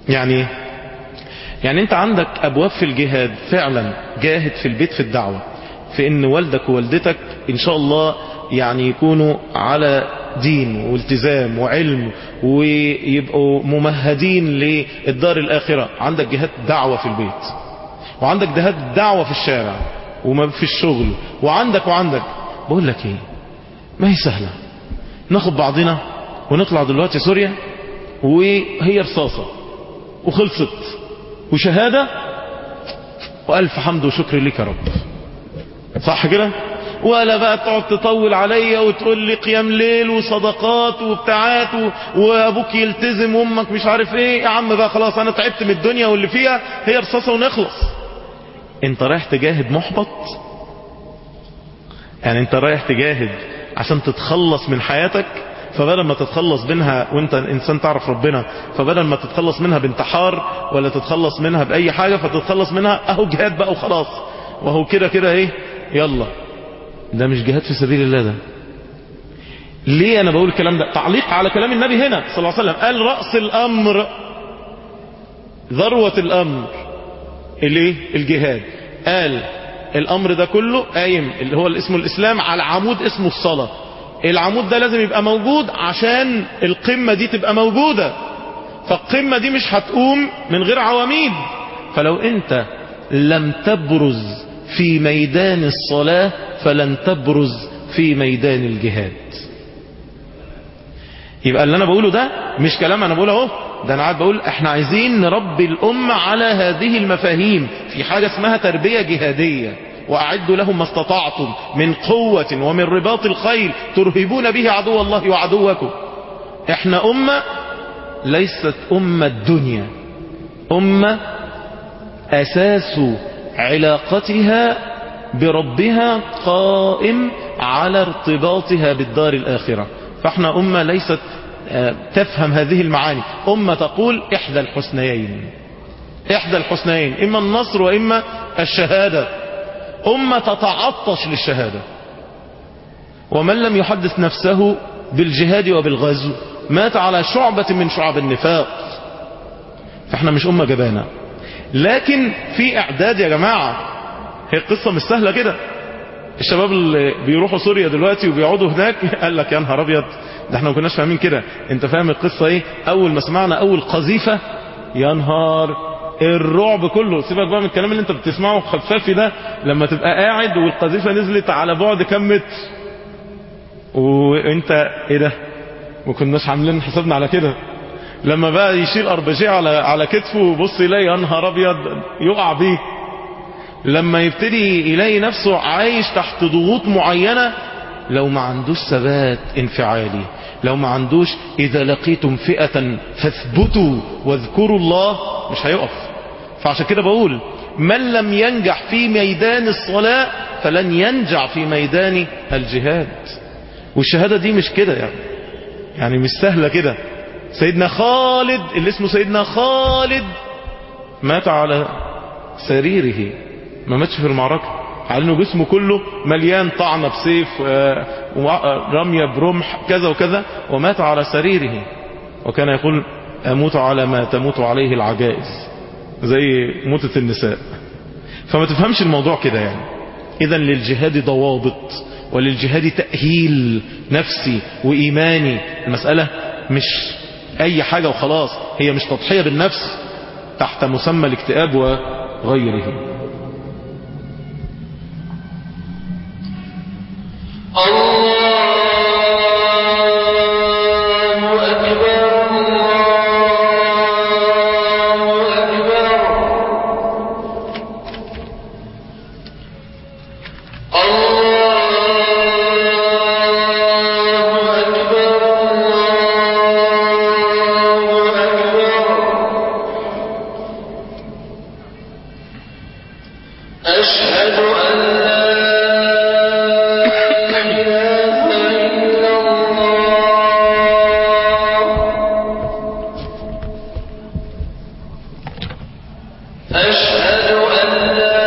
يعني ايه يعني انت عندك ابواب في الجهاد فعلا جاهد في البيت في الدعوة في ان والدك ووالدتك ان شاء الله يعني يكونوا على دين والتزام وعلم ويبقوا ممهدين للدار الاخرة عندك جهاد دعوة في البيت وعندك جهاد دعوة في الشارع وما في الشغل وعندك وعندك بقول لك ايه ما هي سهلة ناخد بعضنا ونطلع دلوقتي سوريا وهي رصاصة وخلصت وشهادة وألف حمد وشكر لك يا رب صح كده ولا بقى تقعد تطول عليا وتقول لي قيام ليل وصدقات وبتاعات وابوك يلتزم وامك مش عارف ايه يا عم بقى خلاص انا تعبت من الدنيا واللي فيها هي رصاصة ونخلص انت رايح تجاهد محبط يعني انت رايح تجاهد عشان تتخلص من حياتك فبدل ما تتخلص منها وانت انسان تعرف ربنا فبدل ما تتخلص منها بانتحار ولا تتخلص منها باي حاجة فتتخلص منها اهو جهاد بقى وخلاص وهو كده كده ايه يلا ده مش جهاد في سبيل الله ده ليه انا بقول الكلام ده تعليق على كلام النبي هنا صلى الله عليه وسلم قال رأس الامر ذروة الامر الايه الجهاد قال الامر ده كله قايم اللي هو اسمه الاسلام على عمود اسمه الصلاة العمود ده لازم يبقى موجود عشان القمة دي تبقى موجودة فالقمة دي مش هتقوم من غير عواميد فلو انت لم تبرز في ميدان الصلاة فلن تبرز في ميدان الجهاد يبقى اللي انا بقوله ده مش كلام انا بقوله اهو ده انا قاعد بقول احنا عايزين نربي الامة على هذه المفاهيم في حاجة اسمها تربية جهادية واعدوا لهم ما استطعتم من قوة ومن رباط الخيل ترهبون به عدو الله وعدوكم احنا امة ليست امة الدنيا امة اساس علاقتها بربها قائم على ارتباطها بالدار الآخرة فاحنا أمة ليست تفهم هذه المعاني أمة تقول إحدى الحسنيين إحدى الحسنيين إما النصر وإما الشهادة أمة تتعطش للشهادة ومن لم يحدث نفسه بالجهاد وبالغزو مات على شعبة من شعب النفاق فاحنا مش أمة جبانة لكن في اعداد يا جماعة هي القصة مش سهلة كده الشباب اللي بيروحوا سوريا دلوقتي وبيقعدوا هناك قال لك يا نهار ابيض ده احنا ما كناش فاهمين كده انت فاهم القصة ايه اول ما سمعنا اول قذيفة يا نهار الرعب كله سيبك بقى من الكلام اللي انت بتسمعه خفافي ده لما تبقى قاعد والقذيفة نزلت على بعد كم متر وانت ايه ده ما كناش عاملين حسابنا على كده لما بقى يشيل اربجيه على على كتفه ويبص يلاقي يا نهار ابيض يقع بيه لما يبتدي يلاقي نفسه عايش تحت ضغوط معينة لو ما عندوش ثبات انفعالي لو ما عندوش اذا لقيتم فئة فاثبتوا واذكروا الله مش هيقف فعشان كده بقول من لم ينجح في ميدان الصلاة فلن ينجح في ميدان الجهاد والشهادة دي مش كده يعني يعني مش سهلة كده سيدنا خالد اللي اسمه سيدنا خالد مات على سريره ما ماتش في المعركة على انه جسمه كله مليان طعنة بسيف رمية برمح كذا وكذا ومات على سريره وكان يقول اموت على ما تموت عليه العجائز زي موتة النساء فما تفهمش الموضوع كده يعني اذا للجهاد ضوابط وللجهاد تأهيل نفسي وإيماني المسألة مش أي حاجة وخلاص هي مش تضحية بالنفس تحت مسمى الاكتئاب وغيره الله أكبر الله أكبر الله أكبر الله أكبر أشهد أن لا إله إلا الله أشهد أن لا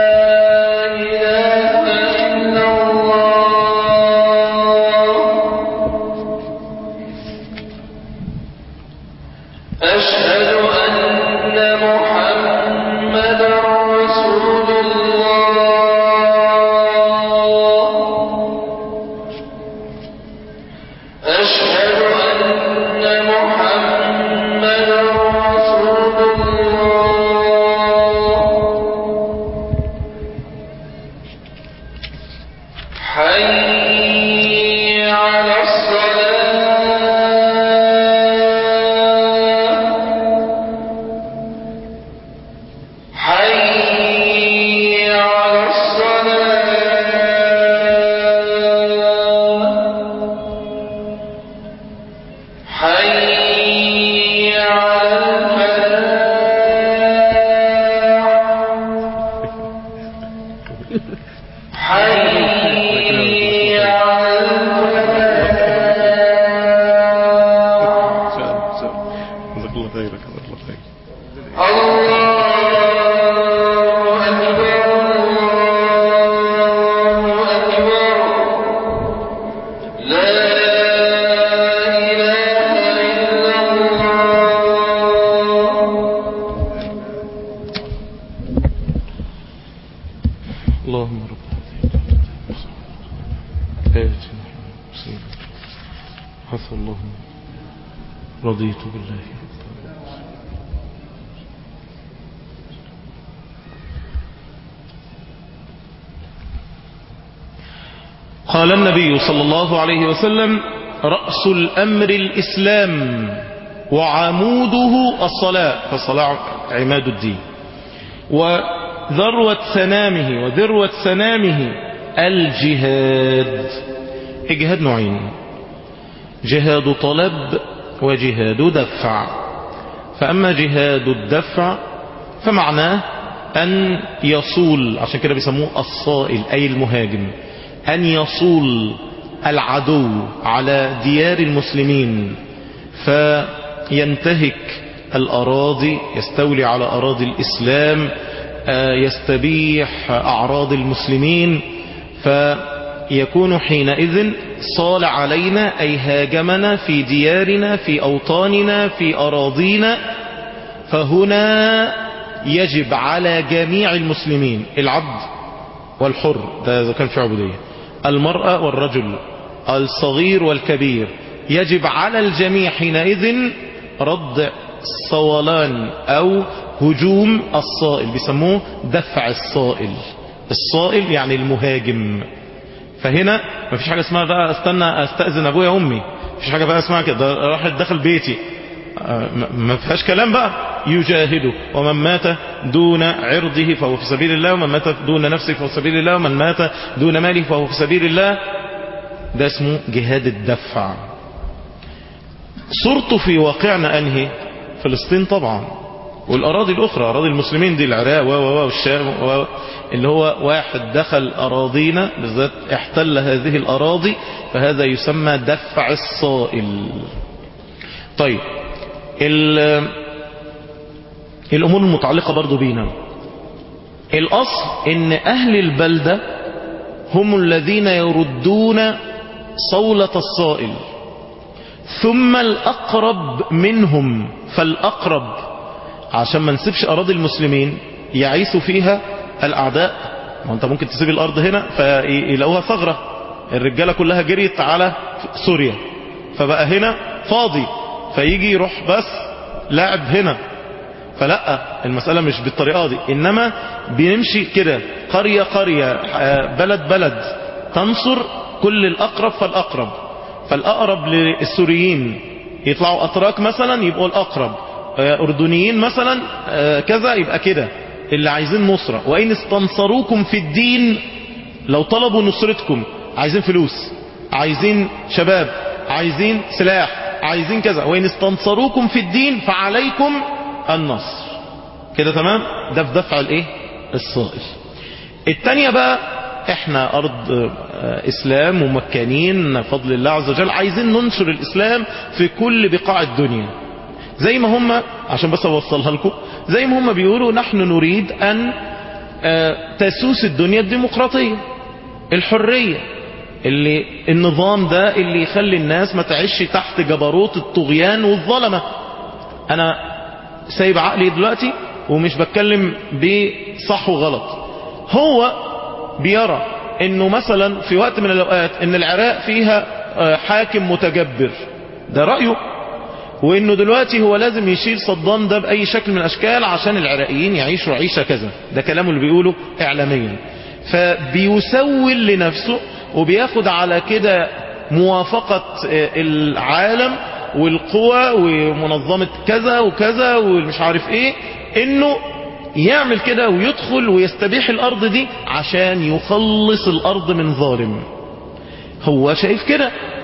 إله إلا الله أشهد أن الله خيرك جزاك الله خير الله أكبر الله أكبر لا إله إلا الله اللهم رب هذه الآية حسن الله رضيت بالله ربا. قال النبي صلى الله عليه وسلم رأس الأمر الإسلام وعموده الصلاة فالصلاة عماد الدين وذروة سنامه وذروة سنامه الجهاد الجهاد نوعين جهاد طلب وجهاد دفع فأما جهاد الدفع فمعناه أن يصول عشان كده بيسموه الصائل أي المهاجم أن يصول العدو على ديار المسلمين فينتهك الأراضي يستولي على أراضي الإسلام آه، يستبيح أعراض المسلمين فيكون حينئذ صال علينا أي هاجمنا في ديارنا في أوطاننا في أراضينا فهنا يجب على جميع المسلمين العبد والحر ده إذا كان في عبودية المرأة والرجل الصغير والكبير يجب على الجميع حينئذ رد صولان أو هجوم الصائل بيسموه دفع الصائل الصائل يعني المهاجم فهنا مفيش حاجة اسمها بقى استنى استأذن ابويا وامي مفيش حاجة بقى اسمها كده ده راح دخل بيتي آه، ما- ما فيهاش كلام بقى يجاهده ومن مات دون عرضه فهو في سبيل الله ومن مات دون نفسه فهو في سبيل الله ومن مات دون ماله فهو في سبيل الله ده اسمه جهاد الدفع صورته في واقعنا انهي فلسطين طبعا والاراضي الاخرى اراضي المسلمين دي العراق و و و والشام و اللي هو واحد دخل اراضينا بالذات احتل هذه الاراضي فهذا يسمى دفع الصائل طيب ال- الامور المتعلقة برضو بينا الاصل ان اهل البلدة هم الذين يردون صولة الصائل ثم الأقرب منهم فالأقرب عشان ما نسيبش أراضي المسلمين يعيثوا فيها الأعداء ما أنت ممكن تسيب الأرض هنا فيلاقوها ثغرة الرجالة كلها جريت على سوريا فبقى هنا فاضي فيجي يروح بس لاعب هنا فلا المسألة مش بالطريقة دي إنما بنمشي كده قرية قرية آه، بلد بلد تنصر كل الأقرب فالأقرب فالأقرب للسوريين يطلعوا أتراك مثلا يبقوا الأقرب آه، أردنيين مثلا آه، كذا يبقى كده اللي عايزين نصرة وإن استنصروكم في الدين لو طلبوا نصرتكم عايزين فلوس عايزين شباب عايزين سلاح عايزين كذا وإن استنصروكم في الدين فعليكم النصر كده تمام ده في دفع الايه الصائل التانية بقى احنا ارض آه، اسلام ومكانين فضل الله عز وجل عايزين ننشر الاسلام في كل بقاع الدنيا زي ما هم عشان بس اوصلها لكم زي ما هم بيقولوا نحن نريد ان آه، تسوس الدنيا الديمقراطية الحرية اللي النظام ده اللي يخلي الناس ما تعيش تحت جبروت الطغيان والظلمة انا سايب عقلي دلوقتي ومش بتكلم بصح وغلط هو بيرى انه مثلا في وقت من الاوقات ان العراق فيها آه، حاكم متجبر ده رأيه وانه دلوقتي هو لازم يشيل صدام ده باي شكل من الاشكال عشان العراقيين يعيشوا عيشة كذا ده كلامه اللي بيقوله اعلاميا فبيسول لنفسه وبياخد على كده موافقة آه، العالم والقوى ومنظمة كذا وكذا والمش عارف ايه انه يعمل كده ويدخل ويستبيح الارض دي عشان يخلص الارض من ظالم هو شايف كده